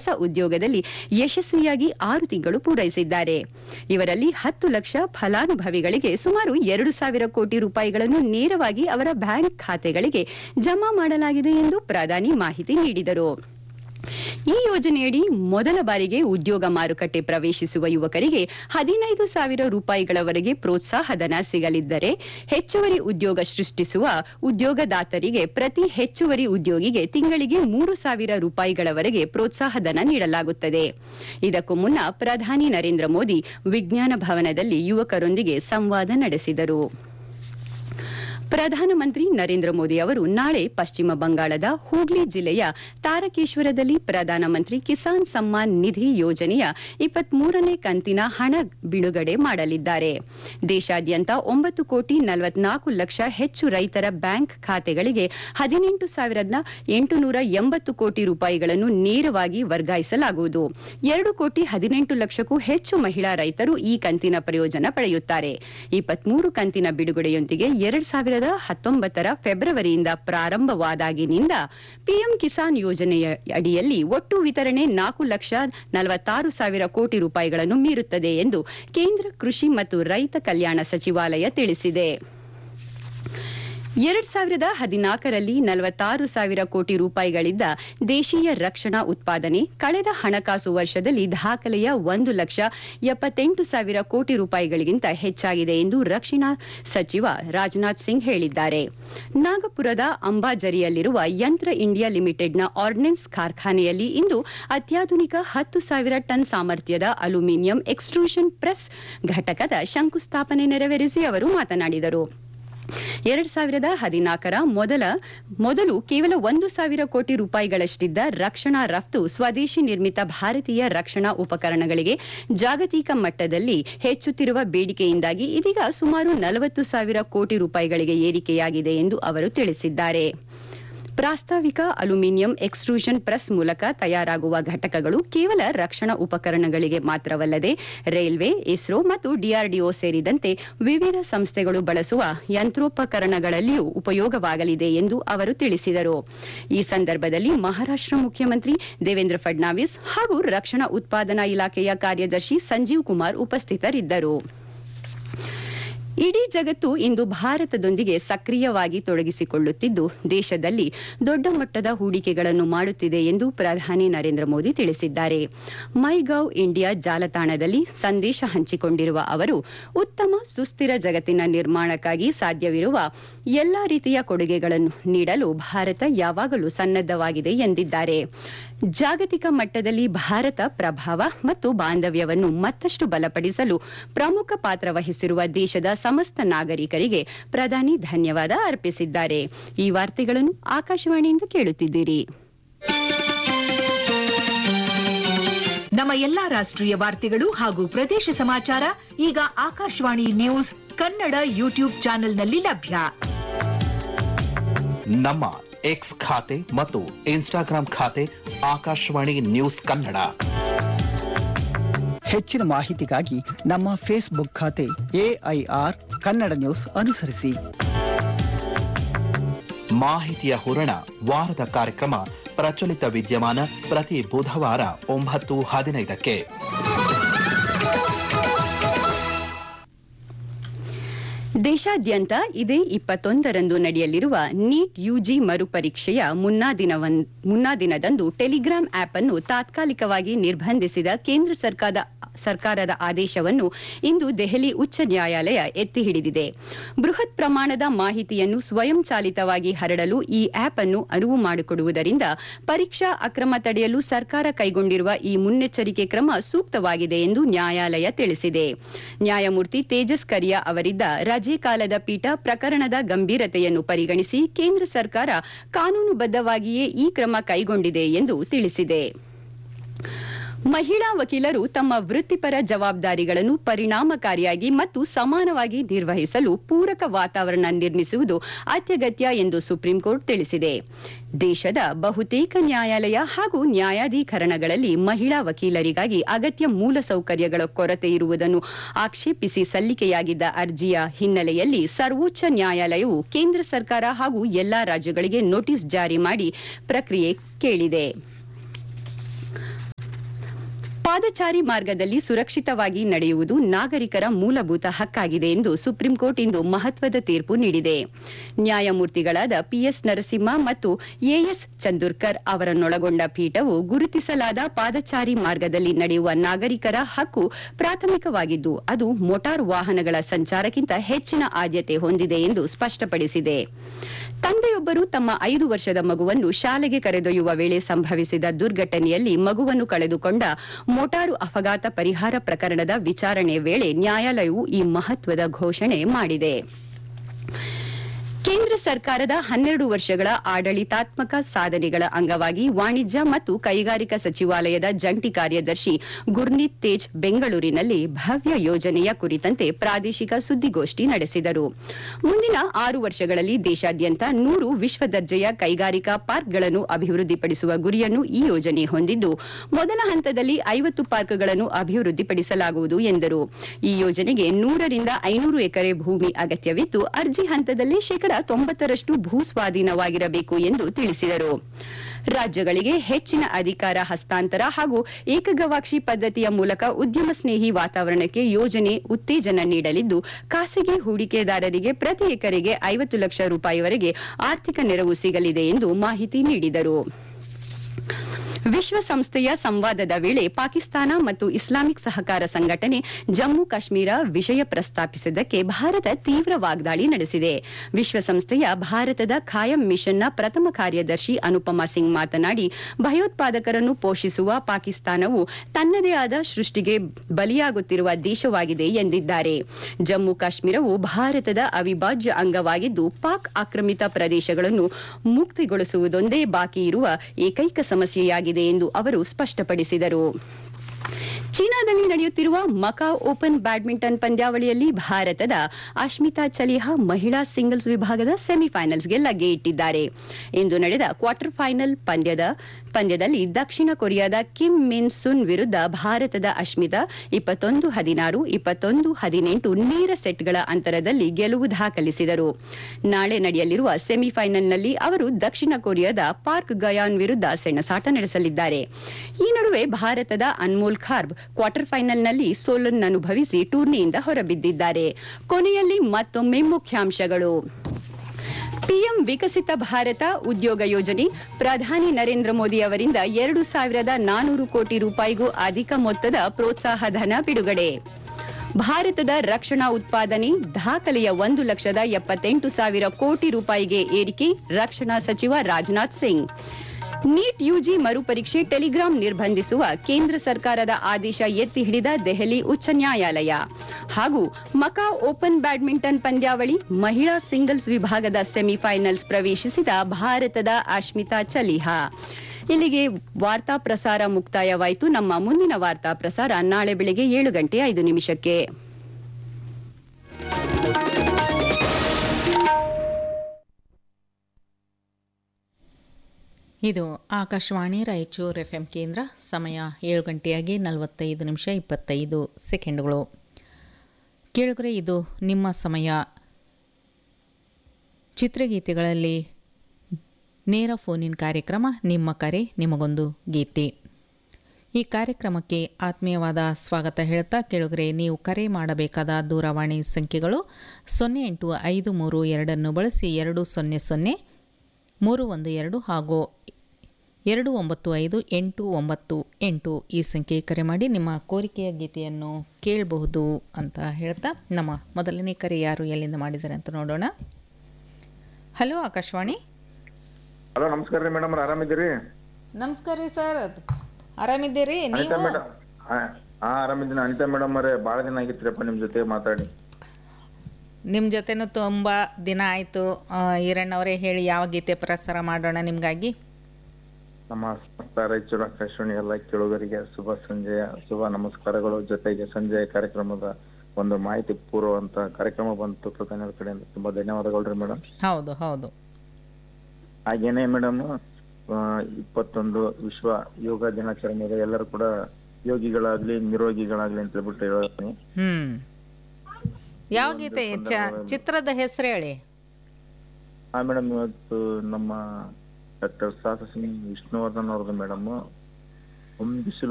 ಹೊಸ ಉದ್ಯೋಗದಲ್ಲಿ ಯಶಸ್ವಿಯಾಗಿ ಆರು ತಿಂಗಳು ಪೂರೈಸಿದ್ದಾರೆ ಇವರಲ್ಲಿ ಹತ್ತು ಲಕ್ಷ ಫಲಾನುಭವಿಗಳಿಗೆ ಸುಮಾರು ಎರಡು ಸಾವಿರ ಕೋಟಿ ರೂಪಾಯಿಗಳನ್ನು ನೇರವಾಗಿ ಅವರ ಬ್ಯಾಂಕ್ ಖಾತೆಗಳಿಗೆ ಜಮಾ ಮಾಡಲಾಗಿದೆ ಎಂದು ಪ್ರಧಾನಿ ಮಾಹಿತಿ ನೀಡಿದರು ಈ ಯೋಜನೆಯಡಿ ಮೊದಲ ಬಾರಿಗೆ ಉದ್ಯೋಗ ಮಾರುಕಟ್ಟೆ ಪ್ರವೇಶಿಸುವ ಯುವಕರಿಗೆ ಹದಿನೈದು ಸಾವಿರ ರೂಪಾಯಿಗಳವರೆಗೆ ಪ್ರೋತ್ಸಾಹಧನ ಸಿಗಲಿದ್ದರೆ ಹೆಚ್ಚುವರಿ ಉದ್ಯೋಗ ಸೃಷ್ಟಿಸುವ ಉದ್ಯೋಗದಾತರಿಗೆ ಪ್ರತಿ ಹೆಚ್ಚುವರಿ ಉದ್ಯೋಗಿಗೆ ತಿಂಗಳಿಗೆ ಮೂರು ಸಾವಿರ ರೂಪಾಯಿಗಳವರೆಗೆ ಪ್ರೋತ್ಸಾಹಧನ ನೀಡಲಾಗುತ್ತದೆ ಇದಕ್ಕೂ ಮುನ್ನ ಪ್ರಧಾನಿ ನರೇಂದ್ರ ಮೋದಿ ವಿಜ್ಞಾನ ಭವನದಲ್ಲಿ ಯುವಕರೊಂದಿಗೆ ಸಂವಾದ ನಡೆಸಿದರು ಪ್ರಧಾನಮಂತ್ರಿ ನರೇಂದ್ರ ಮೋದಿ ಅವರು ನಾಳೆ ಪಶ್ಚಿಮ ಬಂಗಾಳದ ಹೂಗ್ಲಿ ಜಿಲ್ಲೆಯ ತಾರಕೇಶ್ವರದಲ್ಲಿ ಪ್ರಧಾನಮಂತ್ರಿ ಕಿಸಾನ್ ಸಮ್ಮಾನ್ ನಿಧಿ ಯೋಜನೆಯ ಇಪ್ಪತ್ಮೂರನೇ ಕಂತಿನ ಹಣ ಬಿಡುಗಡೆ ಮಾಡಲಿದ್ದಾರೆ ದೇಶಾದ್ಯಂತ ಒಂಬತ್ತು ಕೋಟಿ ನಲವತ್ನಾಲ್ಕು ಲಕ್ಷ ಹೆಚ್ಚು ರೈತರ ಬ್ಯಾಂಕ್ ಖಾತೆಗಳಿಗೆ ಹದಿನೆಂಟು ಸಾವಿರದ ಎಂಟುನೂರ ಎಂಬತ್ತು ಕೋಟಿ ರೂಪಾಯಿಗಳನ್ನು ನೇರವಾಗಿ ವರ್ಗಾಯಿಸಲಾಗುವುದು ಎರಡು ಕೋಟಿ ಹದಿನೆಂಟು ಲಕ್ಷಕ್ಕೂ ಹೆಚ್ಚು ಮಹಿಳಾ ರೈತರು ಈ ಕಂತಿನ ಪ್ರಯೋಜನ ಪಡೆಯುತ್ತಾರೆ ಇಪ್ಪತ್ಮೂರು ಕಂತಿನ ಬಿಡುಗಡೆಯೊಂದಿಗೆ ಎರಡ್ ಸಾವಿರದ ಹತ್ತೊಂಬತ್ತರ ಫೆಬ್ರವರಿಯಿಂದ ಪ್ರಾರಂಭವಾದಾಗಿನಿಂದ ಪಿಎಂ ಕಿಸಾನ್ ಯೋಜನೆಯ ಅಡಿಯಲ್ಲಿ ಒಟ್ಟು ವಿತರಣೆ ನಾಲ್ಕು ಲಕ್ಷ ನಲವತ್ತಾರು ಸಾವಿರ ಕೋಟಿ ರೂಪಾಯಿಗಳನ್ನು ಮೀರುತ್ತದೆ ಎಂದು ಕೇಂದ್ರ ಕೃಷಿ ಮತ್ತು ರೈತ ಕಲ್ಯಾಣ ಸಚಿವಾಲಯ ತಿಳಿಸಿದೆ ಎರಡ್ ಸಾವಿರದ ಹದಿನಾಲ್ಕರಲ್ಲಿ ನಲವತ್ತಾರು ಸಾವಿರ ಕೋಟಿ ರೂಪಾಯಿಗಳಿದ್ದ ದೇಶೀಯ ರಕ್ಷಣಾ ಉತ್ಪಾದನೆ ಕಳೆದ ಹಣಕಾಸು ವರ್ಷದಲ್ಲಿ ದಾಖಲೆಯ ಒಂದು ಲಕ್ಷ ಎಪ್ಪತ್ತೆಂಟು ಸಾವಿರ ಕೋಟಿ ರೂಪಾಯಿಗಳಿಗಿಂತ ಹೆಚ್ಚಾಗಿದೆ ಎಂದು ರಕ್ಷಣಾ ಸಚಿವ ರಾಜನಾಥ್ ಸಿಂಗ್ ಹೇಳಿದ್ದಾರೆ ನಾಗಪುರದ ಅಂಬಾಜರಿಯಲ್ಲಿರುವ ಯಂತ್ರ ಇಂಡಿಯಾ ಲಿಮಿಟೆಡ್ನ ಆರ್ಡಿನೆನ್ಸ್ ಕಾರ್ಖಾನೆಯಲ್ಲಿ ಇಂದು ಅತ್ಯಾಧುನಿಕ ಹತ್ತು ಸಾವಿರ ಟನ್ ಸಾಮರ್ಥ್ಯದ ಅಲ್ಯೂಮಿನಿಯಂ ಎಕ್ಸ್ಟ್ರೂಷನ್ ಪ್ರೆಸ್ ಘಟಕದ ಶಂಕುಸ್ಥಾಪನೆ ನೆರವೇರಿಸಿ ಅವರು ಮಾತನಾಡಿದರು ಎರಡ್ ಸಾವಿರದ ಹದಿನಾಲ್ಕರ ಮೊದಲ ಮೊದಲು ಕೇವಲ ಒಂದು ಸಾವಿರ ಕೋಟಿ ರೂಪಾಯಿಗಳಷ್ಟಿದ್ದ ರಕ್ಷಣಾ ರಫ್ತು ಸ್ವದೇಶಿ ನಿರ್ಮಿತ ಭಾರತೀಯ ರಕ್ಷಣಾ ಉಪಕರಣಗಳಿಗೆ ಜಾಗತಿಕ ಮಟ್ಟದಲ್ಲಿ ಹೆಚ್ಚುತ್ತಿರುವ ಬೇಡಿಕೆಯಿಂದಾಗಿ ಇದೀಗ ಸುಮಾರು ನಲವತ್ತು ಸಾವಿರ ಕೋಟಿ ರೂಪಾಯಿಗಳಿಗೆ ಏರಿಕೆಯಾಗಿದೆ ಎಂದು ಅವರು ತಿಳಿಸಿದ್ದಾರೆ ಪ್ರಾಸ್ತಾವಿಕ ಅಲ್ಯೂಮಿನಿಯಂ ಎಕ್ಸ್ಟ್ರೂಷನ್ ಪ್ರೆಸ್ ಮೂಲಕ ತಯಾರಾಗುವ ಘಟಕಗಳು ಕೇವಲ ರಕ್ಷಣಾ ಉಪಕರಣಗಳಿಗೆ ಮಾತ್ರವಲ್ಲದೆ ರೈಲ್ವೆ ಇಸ್ರೋ ಮತ್ತು ಡಿಆರ್ಡಿಒ ಸೇರಿದಂತೆ ವಿವಿಧ ಸಂಸ್ಥೆಗಳು ಬಳಸುವ ಯಂತ್ರೋಪಕರಣಗಳಲ್ಲಿಯೂ ಉಪಯೋಗವಾಗಲಿದೆ ಎಂದು ಅವರು ತಿಳಿಸಿದರು ಈ ಸಂದರ್ಭದಲ್ಲಿ ಮಹಾರಾಷ್ಟ್ರ ಮುಖ್ಯಮಂತ್ರಿ ದೇವೇಂದ್ರ ಫಡ್ನಾವಿಸ್ ಹಾಗೂ ರಕ್ಷಣಾ ಉತ್ಪಾದನಾ ಇಲಾಖೆಯ ಕಾರ್ಯದರ್ಶಿ ಸಂಜೀವ್ ಕುಮಾರ್ ಉಪಸ್ಥಿತರಿದ್ದರು ಇಡೀ ಜಗತ್ತು ಇಂದು ಭಾರತದೊಂದಿಗೆ ಸಕ್ರಿಯವಾಗಿ ತೊಡಗಿಸಿಕೊಳ್ಳುತ್ತಿದ್ದು ದೇಶದಲ್ಲಿ ದೊಡ್ಡ ಮಟ್ಟದ ಹೂಡಿಕೆಗಳನ್ನು ಮಾಡುತ್ತಿದೆ ಎಂದು ಪ್ರಧಾನಿ ನರೇಂದ್ರ ಮೋದಿ ತಿಳಿಸಿದ್ದಾರೆ ಮೈ ಗವ್ ಇಂಡಿಯಾ ಜಾಲತಾಣದಲ್ಲಿ ಸಂದೇಶ ಹಂಚಿಕೊಂಡಿರುವ ಅವರು ಉತ್ತಮ ಸುಸ್ಥಿರ ಜಗತ್ತಿನ ನಿರ್ಮಾಣಕ್ಕಾಗಿ ಸಾಧ್ಯವಿರುವ ಎಲ್ಲಾ ರೀತಿಯ ಕೊಡುಗೆಗಳನ್ನು ನೀಡಲು ಭಾರತ ಯಾವಾಗಲೂ ಸನ್ನದ್ದವಾಗಿದೆ ಎಂದಿದ್ದಾರೆ ಜಾಗತಿಕ ಮಟ್ಟದಲ್ಲಿ ಭಾರತ ಪ್ರಭಾವ ಮತ್ತು ಬಾಂಧವ್ಯವನ್ನು ಮತ್ತಷ್ಟು ಬಲಪಡಿಸಲು ಪ್ರಮುಖ ಪಾತ್ರ ವಹಿಸಿರುವ ದೇಶದ ಸಮಸ್ತ ನಾಗರಿಕರಿಗೆ ಪ್ರಧಾನಿ ಧನ್ಯವಾದ ಅರ್ಪಿಸಿದ್ದಾರೆ ಈ ವಾರ್ತೆಗಳನ್ನು ಆಕಾಶವಾಣಿಯಿಂದ ಕೇಳುತ್ತಿದ್ದೀರಿ ನಮ್ಮ ಎಲ್ಲಾ ರಾಷ್ಟ್ರೀಯ ವಾರ್ತೆಗಳು ಹಾಗೂ ಪ್ರದೇಶ ಸಮಾಚಾರ ಈಗ ಆಕಾಶವಾಣಿ ನ್ಯೂಸ್ ಕನ್ನಡ ಯೂಟ್ಯೂಬ್ ಚಾನೆಲ್ನಲ್ಲಿ ಲಭ್ಯ ನಮ್ಮ ಎಕ್ಸ್ ಖಾತೆ ಮತ್ತು ಇನ್ಸ್ಟಾಗ್ರಾಂ ಖಾತೆ ಆಕಾಶವಾಣಿ ನ್ಯೂಸ್ ಕನ್ನಡ ಹೆಚ್ಚಿನ ಮಾಹಿತಿಗಾಗಿ ನಮ್ಮ ಫೇಸ್ಬುಕ್ ಖಾತೆ ಎಐಆರ್ ಕನ್ನಡ ನ್ಯೂಸ್ ಅನುಸರಿಸಿ ಮಾಹಿತಿಯ ಹೂರಣ ವಾರದ ಕಾರ್ಯಕ್ರಮ ಪ್ರಚಲಿತ ವಿದ್ಯಮಾನ ಪ್ರತಿ ಬುಧವಾರ ಒಂಬತ್ತು ಹದಿನೈದಕ್ಕೆ ದೇಶಾದ್ಯಂತ ಇದೇ ಇಪ್ಪತ್ತೊಂದರಂದು ನಡೆಯಲಿರುವ ನೀಟ್ ಯುಜಿ ಮರುಪರೀಕ್ಷೆಯ ಮುನ್ನಾ ದಿನವನ್- ಮುನ್ನಾ ದಿನದಂದು ಟೆಲಿಗ್ರಾಂ ಆಪ್ ಅನ್ನು ತಾತ್ಕಾಲಿಕವಾಗಿ ನಿರ್ಬಂಧಿಸಿದ ಕೇಂದ್ರ ಸರ್ಕಾರದ ಸರ್ಕಾರದ ಆದೇಶವನ್ನು ಇಂದು ದೆಹಲಿ ಉಚ್ಚ ನ್ಯಾಯಾಲಯ ಎತ್ತಿ ಹಿಡಿದಿದೆ ಬೃಹತ್ ಪ್ರಮಾಣದ ಮಾಹಿತಿಯನ್ನು ಸ್ವಯಂಚಾಲಿತವಾಗಿ ಹರಡಲು ಈ ಆಪ್ ಅನ್ನು ಅನುವು ಮಾಡಿಕೊಡುವುದರಿಂದ ಪರೀಕ್ಷಾ ಅಕ್ರಮ ತಡೆಯಲು ಸರ್ಕಾರ ಕೈಗೊಂಡಿರುವ ಈ ಮುನ್ನೆಚ್ಚರಿಕೆ ಕ್ರಮ ಸೂಕ್ತವಾಗಿದೆ ಎಂದು ನ್ಯಾಯಾಲಯ ತಿಳಿಸಿದೆ ನ್ಯಾಯಮೂರ್ತಿ ತೇಜಸ್ ಕರಿಯಾ ಅವರಿದ್ದ ರಜೆ ಕಾಲದ ಪೀಠ ಪ್ರಕರಣದ ಗಂಭೀರತೆಯನ್ನು ಪರಿಗಣಿಸಿ ಕೇಂದ್ರ ಸರ್ಕಾರ ಕಾನೂನುಬದ್ಧವಾಗಿಯೇ ಈ ಕ್ರಮ ಕೈಗೊಂಡಿದೆ ಎಂದು ತಿಳಿಸಿದೆ ಮಹಿಳಾ ವಕೀಲರು ತಮ್ಮ ವೃತ್ತಿಪರ ಜವಾಬ್ದಾರಿಗಳನ್ನು ಪರಿಣಾಮಕಾರಿಯಾಗಿ ಮತ್ತು ಸಮಾನವಾಗಿ ನಿರ್ವಹಿಸಲು ಪೂರಕ ವಾತಾವರಣ ನಿರ್ಮಿಸುವುದು ಅತ್ಯಗತ್ಯ ಎಂದು ಸುಪ್ರೀಂ ಕೋರ್ಟ್ ತಿಳಿಸಿದೆ ದೇಶದ ಬಹುತೇಕ ನ್ಯಾಯಾಲಯ ಹಾಗೂ ನ್ಯಾಯಾಧೀಕರಣಗಳಲ್ಲಿ ಮಹಿಳಾ ವಕೀಲರಿಗಾಗಿ ಅಗತ್ಯ ಮೂಲಸೌಕರ್ಯಗಳ ಕೊರತೆ ಇರುವುದನ್ನು ಆಕ್ಷೇಪಿಸಿ ಸಲ್ಲಿಕೆಯಾಗಿದ್ದ ಅರ್ಜಿಯ ಹಿನ್ನೆಲೆಯಲ್ಲಿ ಸರ್ವೋಚ್ಚ ನ್ಯಾಯಾಲಯವು ಕೇಂದ್ರ ಸರ್ಕಾರ ಹಾಗೂ ಎಲ್ಲಾ ರಾಜ್ಯಗಳಿಗೆ ನೋಟಿಸ್ ಜಾರಿ ಮಾಡಿ ಪ್ರಕ್ರಿಯೆ ಕೇಳಿದೆ ಪಾದಚಾರಿ ಮಾರ್ಗದಲ್ಲಿ ಸುರಕ್ಷಿತವಾಗಿ ನಡೆಯುವುದು ನಾಗರಿಕರ ಮೂಲಭೂತ ಹಕ್ಕಾಗಿದೆ ಎಂದು ಸುಪ್ರೀಂ ಕೋರ್ಟ್ ಇಂದು ಮಹತ್ವದ ತೀರ್ಪು ನೀಡಿದೆ ನ್ಯಾಯಮೂರ್ತಿಗಳಾದ ಪಿಎಸ್ ನರಸಿಂಹ ಮತ್ತು ಎಎಸ್ ಚಂದೂರ್ಕರ್ ಅವರನ್ನೊಳಗೊಂಡ ಪೀಠವು ಗುರುತಿಸಲಾದ ಪಾದಚಾರಿ ಮಾರ್ಗದಲ್ಲಿ ನಡೆಯುವ ನಾಗರಿಕರ ಹಕ್ಕು ಪ್ರಾಥಮಿಕವಾಗಿದ್ದು ಅದು ಮೋಟಾರ್ ವಾಹನಗಳ ಸಂಚಾರಕ್ಕಿಂತ ಹೆಚ್ಚಿನ ಆದ್ಯತೆ ಹೊಂದಿದೆ ಎಂದು ಸ್ಪಷ್ಟಪಡಿಸಿದೆ ತಂದೆಯೊಬ್ಬರು ತಮ್ಮ ಐದು ವರ್ಷದ ಮಗುವನ್ನು ಶಾಲೆಗೆ ಕರೆದೊಯ್ಯುವ ವೇಳೆ ಸಂಭವಿಸಿದ ದುರ್ಘಟನೆಯಲ್ಲಿ ಮಗುವನ್ನು ಕಳೆದುಕೊಂಡ ಮೋಟಾರು ಅಪಘಾತ ಪರಿಹಾರ ಪ್ರಕರಣದ ವಿಚಾರಣೆ ವೇಳೆ ನ್ಯಾಯಾಲಯವು ಈ ಮಹತ್ವದ ಘೋಷಣೆ ಮಾಡಿದೆ ಕೇಂದ್ರ ಸರ್ಕಾರದ ಹನ್ನೆರಡು ವರ್ಷಗಳ ಆಡಳಿತಾತ್ಮಕ ಸಾಧನೆಗಳ ಅಂಗವಾಗಿ ವಾಣಿಜ್ಯ ಮತ್ತು ಕೈಗಾರಿಕಾ ಸಚಿವಾಲಯದ ಜಂಟಿ ಕಾರ್ಯದರ್ಶಿ ಗುರ್ನೀತ್ ತೇಜ್ ಬೆಂಗಳೂರಿನಲ್ಲಿ ಭವ್ಯ ಯೋಜನೆಯ ಕುರಿತಂತೆ ಪ್ರಾದೇಶಿಕ ಸುದ್ದಿಗೋಷ್ಠಿ ನಡೆಸಿದರು ಮುಂದಿನ ಆರು ವರ್ಷಗಳಲ್ಲಿ ದೇಶಾದ್ಯಂತ ನೂರು ವಿಶ್ವ ದರ್ಜೆಯ ಕೈಗಾರಿಕಾ ಪಾರ್ಕ್ಗಳನ್ನು ಅಭಿವೃದ್ಧಿಪಡಿಸುವ ಗುರಿಯನ್ನು ಈ ಯೋಜನೆ ಹೊಂದಿದ್ದು ಮೊದಲ ಹಂತದಲ್ಲಿ ಐವತ್ತು ಪಾರ್ಕ್ಗಳನ್ನು ಅಭಿವೃದ್ಧಿಪಡಿಸಲಾಗುವುದು ಎಂದರು ಈ ಯೋಜನೆಗೆ ನೂರರಿಂದ ಐನೂರು ಎಕರೆ ಭೂಮಿ ಅಗತ್ಯವಿದ್ದು ಅರ್ಜಿ ಹಂತದಲ್ಲಿ ಶೇಕಡ ತೊಂಬತ್ತರಷ್ಟು ಭೂ ಸ್ವಾಧೀನವಾಗಿರಬೇಕು ಎಂದು ತಿಳಿಸಿದರು ರಾಜ್ಯಗಳಿಗೆ ಹೆಚ್ಚಿನ ಅಧಿಕಾರ ಹಸ್ತಾಂತರ ಹಾಗೂ ಏಕಗವಾಕ್ಷಿ ಪದ್ಧತಿಯ ಮೂಲಕ ಉದ್ಯಮ ಸ್ನೇಹಿ ವಾತಾವರಣಕ್ಕೆ ಯೋಜನೆ ಉತ್ತೇಜನ ನೀಡಲಿದ್ದು ಖಾಸಗಿ ಹೂಡಿಕೆದಾರರಿಗೆ ಪ್ರತಿ ಎಕರೆಗೆ ಐವತ್ತು ಲಕ್ಷ ರೂಪಾಯಿವರೆಗೆ ಆರ್ಥಿಕ ನೆರವು ಸಿಗಲಿದೆ ಎಂದು ಮಾಹಿತಿ ನೀಡಿದರು ವಿಶ್ವಸಂಸ್ಥೆಯ ಸಂವಾದದ ವೇಳೆ ಪಾಕಿಸ್ತಾನ ಮತ್ತು ಇಸ್ಲಾಮಿಕ್ ಸಹಕಾರ ಸಂಘಟನೆ ಜಮ್ಮು ಕಾಶ್ಮೀರ ವಿಷಯ ಪ್ರಸ್ತಾಪಿಸಿದ್ದಕ್ಕೆ ಭಾರತ ತೀವ್ರ ವಾಗ್ದಾಳಿ ನಡೆಸಿದೆ ವಿಶ್ವಸಂಸ್ಥೆಯ ಭಾರತದ ಖಾಯಂ ಮಿಷನ್ನ ಪ್ರಥಮ ಕಾರ್ಯದರ್ಶಿ ಅನುಪಮಾ ಸಿಂಗ್ ಮಾತನಾಡಿ ಭಯೋತ್ಪಾದಕರನ್ನು ಪೋಷಿಸುವ ಪಾಕಿಸ್ತಾನವು ತನ್ನದೇ ಆದ ಸೃಷ್ಟಿಗೆ ಬಲಿಯಾಗುತ್ತಿರುವ ದೇಶವಾಗಿದೆ ಎಂದಿದ್ದಾರೆ ಜಮ್ಮು ಕಾಶ್ಮೀರವು ಭಾರತದ ಅವಿಭಾಜ್ಯ ಅಂಗವಾಗಿದ್ದು ಪಾಕ್ ಆಕ್ರಮಿತ ಪ್ರದೇಶಗಳನ್ನು ಮುಕ್ತಿಗೊಳಿಸುವುದೊಂದೇ ಬಾಕಿ ಇರುವ ಏಕೈಕ ಸಮಸ್ಯೆಯಾಗಿದೆ ಎಂದು ಅವರು ಸ್ಪಷ್ಟಪಡಿಸಿದರು ಚೀನಾದಲ್ಲಿ ನಡೆಯುತ್ತಿರುವ ಮಕಾವ್ ಓಪನ್ ಬ್ಯಾಡ್ಮಿಂಟನ್ ಪಂದ್ಯಾವಳಿಯಲ್ಲಿ ಭಾರತದ ಅಶ್ಮಿತಾ ಚಲಿಹಾ ಮಹಿಳಾ ಸಿಂಗಲ್ಸ್ ವಿಭಾಗದ ಸೆಮಿಫೈನಲ್ಸ್ಗೆ ಲಗ್ಗೆ ಇಟ್ಟಿದ್ದಾರೆ ಇಂದು ನಡೆದ ಕ್ವಾರ್ಟರ್ ಫೈನಲ್ ಪಂದ್ಯದ ಪಂದ್ಯದಲ್ಲಿ ದಕ್ಷಿಣ ಕೊರಿಯಾದ ಕಿಮ್ ಮಿನ್ ಸುನ್ ವಿರುದ್ಧ ಭಾರತದ ಅಶ್ಮಿತಾ ಇಪ್ಪತ್ತೊಂದು ಹದಿನಾರು ಇಪ್ಪತ್ತೊಂದು ಹದಿನೆಂಟು ನೇರ ಸೆಟ್ಗಳ ಅಂತರದಲ್ಲಿ ಗೆಲುವು ದಾಖಲಿಸಿದರು ನಾಳೆ ನಡೆಯಲಿರುವ ಸೆಮಿಫೈನಲ್ನಲ್ಲಿ ಅವರು ದಕ್ಷಿಣ ಕೊರಿಯಾದ ಪಾರ್ಕ್ ಗಯಾನ್ ವಿರುದ್ಧ ಸೆಣಸಾಟ ನಡೆಸಲಿದ್ದಾರೆ ಈ ನಡುವೆ ಭಾರತದ ಅನ್ಮೋಲ್ ಖಾರ್ಬ್ ಕ್ವಾರ್ಟರ್ ಫೈನಲ್ನಲ್ಲಿ ಸೋಲನ್ನನುಭವಿಸಿ ಟೂರ್ನಿಯಿಂದ ಹೊರಬಿದ್ದಿದ್ದಾರೆ ಕೊನೆಯಲ್ಲಿ ಮತ್ತೊಮ್ಮೆ ಮುಖ್ಯಾಂಶಗಳು ಪಿಎಂ ವಿಕಸಿತ ಭಾರತ ಉದ್ಯೋಗ ಯೋಜನೆ ಪ್ರಧಾನಿ ನರೇಂದ್ರ ಮೋದಿ ಅವರಿಂದ ಎರಡು ಸಾವಿರದ ನಾನೂರು ಕೋಟಿ ರೂಪಾಯಿಗೂ ಅಧಿಕ ಮೊತ್ತದ ಪ್ರೋತ್ಸಾಹ ಧನ ಬಿಡುಗಡೆ ಭಾರತದ ರಕ್ಷಣಾ ಉತ್ಪಾದನೆ ದಾಖಲೆಯ ಒಂದು ಲಕ್ಷದ ಎಪ್ಪತ್ತೆಂಟು ಸಾವಿರ ಕೋಟಿ ರೂಪಾಯಿಗೆ ಏರಿಕೆ ರಕ್ಷಣಾ ಸಚಿವ ರಾಜನಾಥ್ ಸಿಂಗ್ ನೀಟ್ ಯುಜಿ ಮರುಪರೀಕ್ಷೆ ಟೆಲಿಗ್ರಾಂ ನಿರ್ಬಂಧಿಸುವ ಕೇಂದ್ರ ಸರ್ಕಾರದ ಆದೇಶ ಎತ್ತಿ ಹಿಡಿದ ದೆಹಲಿ ಉಚ್ಚ ನ್ಯಾಯಾಲಯ ಹಾಗೂ ಮಕಾ ಓಪನ್ ಬ್ಯಾಡ್ಮಿಂಟನ್ ಪಂದ್ಯಾವಳಿ ಮಹಿಳಾ ಸಿಂಗಲ್ಸ್ ವಿಭಾಗದ ಸೆಮಿಫೈನಲ್ಸ್ ಪ್ರವೇಶಿಸಿದ ಭಾರತದ ಅಶ್ಮಿತಾ ಚಲಿಹಾ ಇಲ್ಲಿಗೆ ವಾರ್ತಾ ಪ್ರಸಾರ ಮುಕ್ತಾಯವಾಯಿತು ನಮ್ಮ ಮುಂದಿನ ವಾರ್ತಾ ಪ್ರಸಾರ ನಾಳೆ ಬೆಳಗ್ಗೆ ಏಳು ಗಂಟೆ ಐದು ನಿಮಿಷಕ್ಕೆ ಇದು ಆಕಾಶವಾಣಿ ರಾಯಚೂರು ಎಫ್ ಎಂ ಕೇಂದ್ರ ಸಮಯ ಏಳು ಗಂಟೆಯಾಗಿ ನಲವತ್ತೈದು ನಿಮಿಷ ಇಪ್ಪತ್ತೈದು ಸೆಕೆಂಡುಗಳು ಕೇಳಿದ್ರೆ ಇದು ನಿಮ್ಮ ಸಮಯ ಚಿತ್ರಗೀತೆಗಳಲ್ಲಿ ನೇರ ಫೋನಿನ್ ಕಾರ್ಯಕ್ರಮ ನಿಮ್ಮ ಕರೆ ನಿಮಗೊಂದು ಗೀತೆ ಈ ಕಾರ್ಯಕ್ರಮಕ್ಕೆ ಆತ್ಮೀಯವಾದ ಸ್ವಾಗತ ಹೇಳ್ತಾ ಕೇಳಿದ್ರೆ ನೀವು ಕರೆ ಮಾಡಬೇಕಾದ ದೂರವಾಣಿ ಸಂಖ್ಯೆಗಳು ಸೊನ್ನೆ ಎಂಟು ಐದು ಮೂರು ಎರಡನ್ನು ಬಳಸಿ ಎರಡು ಸೊನ್ನೆ ಸೊನ್ನೆ ಮೂರು ಒಂದು ಎರಡು ಹಾಗೂ ಎರಡು ಒಂಬತ್ತು ಐದು ಎಂಟು ಒಂಬತ್ತು ಎಂಟು ಈ ಸಂಖ್ಯೆ ಕರೆ ಮಾಡಿ ನಿಮ್ಮ ಕೋರಿಕೆಯ ಗೀತೆಯನ್ನು ಕೇಳಬಹುದು ಅಂತ ಹೇಳ್ತಾ ನಮ್ಮ ಮೊದಲನೇ ಕರೆ ಯಾರು ಎಲ್ಲಿಂದ ಮಾಡಿದ್ದಾರೆ ಅಂತ ನೋಡೋಣ ಹಲೋ ಆಕಾಶವಾಣಿ ಹಲೋ ನಮಸ್ಕಾರ ರೀ ಮೇಡಮ್ ಆರಾಮಿದ್ದೀರಿ ನಮಸ್ಕಾರ ರೀ ಸರ್ ಆರಾಮಿದ್ದೀರಿ ಅನಿತಾ ನೀವು ಮೇಡಮ್ ಹಾ ಆರಾಮಿದ್ದೀನಿ ಅನಿತಾ ಮೇಡಮ್ ಅವರೇ ಭಾಳ ದಿನ ಆಗಿತ್ರಿಪ್ಪ ನಿಮ್ಮ ಜೊತೆ ಮಾತಾಡಿ ನಿಮ್ಮ ಜೊತೆನೂ ತುಂಬ ದಿನ ಆಯಿತು ಈರಣ್ಣವರೇ ಹೇಳಿ ಯಾವ ಗೀತೆ ಪ್ರಸಾರ ಮಾಡೋಣ ನಿಮಗಾಗಿ ನಮ್ಮ ಸಮಸ್ತ ರಾಯಚೂರು ಆಕಾಶವಾಣಿ ಎಲ್ಲ ಕೇಳುಗರಿಗೆ ಶುಭ ಸಂಜೆಯ ಶುಭ ನಮಸ್ಕಾರಗಳು ಜೊತೆಗೆ ಸಂಜೆಯ ಕಾರ್ಯಕ್ರಮದ ಒಂದು ಮಾಹಿತಿ ಪೂರ್ವಂತ ಕಾರ್ಯಕ್ರಮ ಬಂತು ಪ್ರಧಾನಿಯವರ ಕಡೆಯಿಂದ ತುಂಬಾ ಧನ್ಯವಾದಗಳು ರೀ ಮೇಡಮ್ ಹೌದು ಹೌದು ಹಾಗೇನೆ ಮೇಡಮ್ ಇಪ್ಪತ್ತೊಂದು ವಿಶ್ವ ಯೋಗ ದಿನಾಚರಣೆ ಇದೆ ಎಲ್ಲರೂ ಕೂಡ ಯೋಗಿಗಳಾಗ್ಲಿ ನಿರೋಗಿಗಳಾಗ್ಲಿ ಅಂತ ಹೇಳ್ಬಿಟ್ಟು ಹೇಳ್ತೀನಿ ಹ್ಮ್ ಯಾವ ಗೀತೆ ಚ ಚಿತ್ರದ ಹೆಸರು ಹೇಳಿ ಹಾ ಮೇಡಮ್ ಇವತ್ತು ನಮ್ಮ ಡಾಕ್ಟರ್ ಸಾಹಸ ಸಿಂಗ್ ವಿಷ್ಣುವರ್ಧನ್ ಅವ್ರದ್ದು ಮೇಡಮ್ ಬಿಸಿಲು